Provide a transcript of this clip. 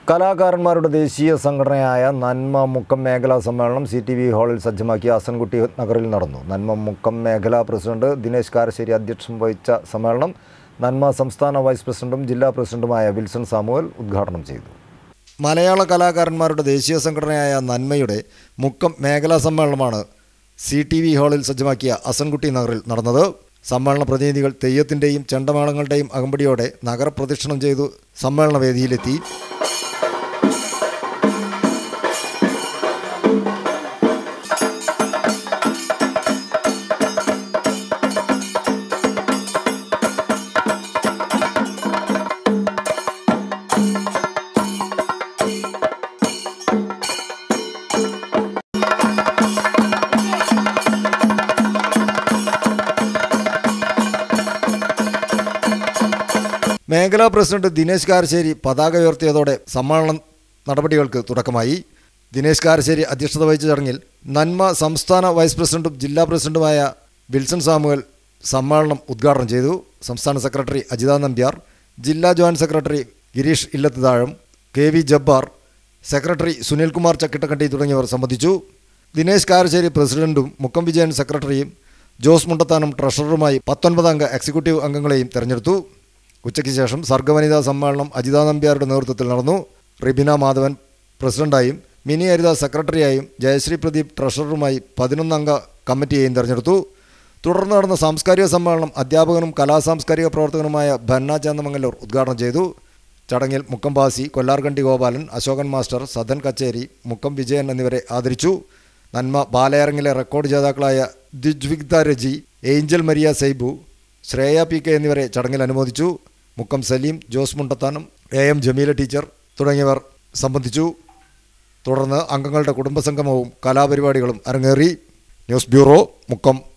കലാകാരന്മാരുടെ ദേശീയ സംഘടനയായ നന്മ മുക്കം മേഖലാ സമ്മേളനം സി ടി വി ഹാളിൽ സജ്ജമാക്കി അസൻകുട്ടി നഗറിൽ നടന്നു നന്മ മുക്കം മേഖലാ പ്രസിഡന്റ് ദിനേശ് കാരശ്ശേരി അധ്യക്ഷം വഹിച്ച സമ്മേളനം നന്മ സംസ്ഥാന വൈസ് പ്രസിഡന്റും ജില്ലാ പ്രസിഡന്റുമായ വിൽസൺ സാമുവൽ ഉദ്ഘാടനം ചെയ്തു മലയാള കലാകാരന്മാരുടെ ദേശീയ സംഘടനയായ നന്മയുടെ മുക്കം മേഖലാ സമ്മേളനമാണ് സി ടി വി ഹാളിൽ സജ്ജമാക്കിയ അസൻകുട്ടി നഗറിൽ നടന്നത് സമ്മേളന പ്രതിനിധികൾ തെയ്യത്തിൻ്റെയും ചെണ്ടമേളങ്ങളുടെയും അകമ്പടിയോടെ നഗരപ്രദക്ഷിണം ചെയ്തു സമ്മേളന വേദിയിലെത്തി മേഖലാ പ്രസിഡന്റ് ദിനേശ് കാരശ്ശേരി പതാക ഉയർത്തിയതോടെ സമ്മേളന നടപടികൾക്ക് തുടക്കമായി ദിനേശ് കാരശ്ശേരി അധ്യക്ഷത വഹിച്ച ചടങ്ങിൽ നന്മ സംസ്ഥാന വൈസ് പ്രസിഡന്റും ജില്ലാ പ്രസിഡന്റുമായ വിൽസൺ സാമുവൽ സമ്മേളനം ഉദ്ഘാടനം ചെയ്തു സംസ്ഥാന സെക്രട്ടറി അജിത നമ്പ്യാർ ജില്ലാ joint secretary Girish Illath Thazham K V Jabbar secretary Sunilkumar Chakkittakandi തുടങ്ങിയവർ സംബന്ധിച്ചു ദിനേശ് കാരശ്ശേരി പ്രസിഡന്റും മുക്കം വിജയൻ സെക്രട്ടറിയും ജോസ് മുണ്ടത്താനും ട്രഷററുമായി പത്തൊൻപത് അംഗ എക്സിക്യൂട്ടീവ് അംഗങ്ങളെയും തെരഞ്ഞെടുത്തു ഉച്ചയ്ക്ക് ശേഷം സർഗവനിതാ സമ്മേളനം അജിത നമ്പ്യാരുടെ നേതൃത്വത്തിൽ നടന്നു റിബിന മാധവൻ പ്രസിഡന്റായും മിനി ഹരിത സെക്രട്ടറിയായും ജയശ്രീ പ്രദീപ് ട്രഷററുമായി പതിനൊന്നംഗ കമ്മിറ്റിയെയും തെരഞ്ഞെടുത്തു തുടർന്ന് നടന്ന സാംസ്കാരിക സമ്മേളനം അധ്യാപകനും കലാസാംസ്കാരിക പ്രവർത്തകനുമായ ഭന്ന ചന്ദമംഗലൂർ ഉദ്ഘാടനം ചെയ്തു ചടങ്ങിൽ മുക്കം ബാസി കൊല്ലാർകണ്ടി ഗോപാലൻ അശോകൻ മാസ്റ്റർ സദൻ കച്ചേരി മുക്കം വിജയൻ എന്നിവരെ ആദരിച്ചു നന്മ ബാലയരങ്ങിലെ റെക്കോർഡ് ജേതാക്കളായ ദിജ്വിഗ്ധ രജി ഏഞ്ചൽ മരിയ സൈബു ശ്രേയ പി കെ എന്നിവരെ ചടങ്ങിൽ അനുമോദിച്ചു Mukkam Salim Jose Mundathanam A M Jameela teacher തുടങ്ങിയവർ സംബന്ധിച്ചു തുടർന്ന് അംഗങ്ങളുടെ കുടുംബസംഗമവും കലാപരിപാടികളും അരങ്ങേറി ന്യൂസ് ബ്യൂറോ മുക്കം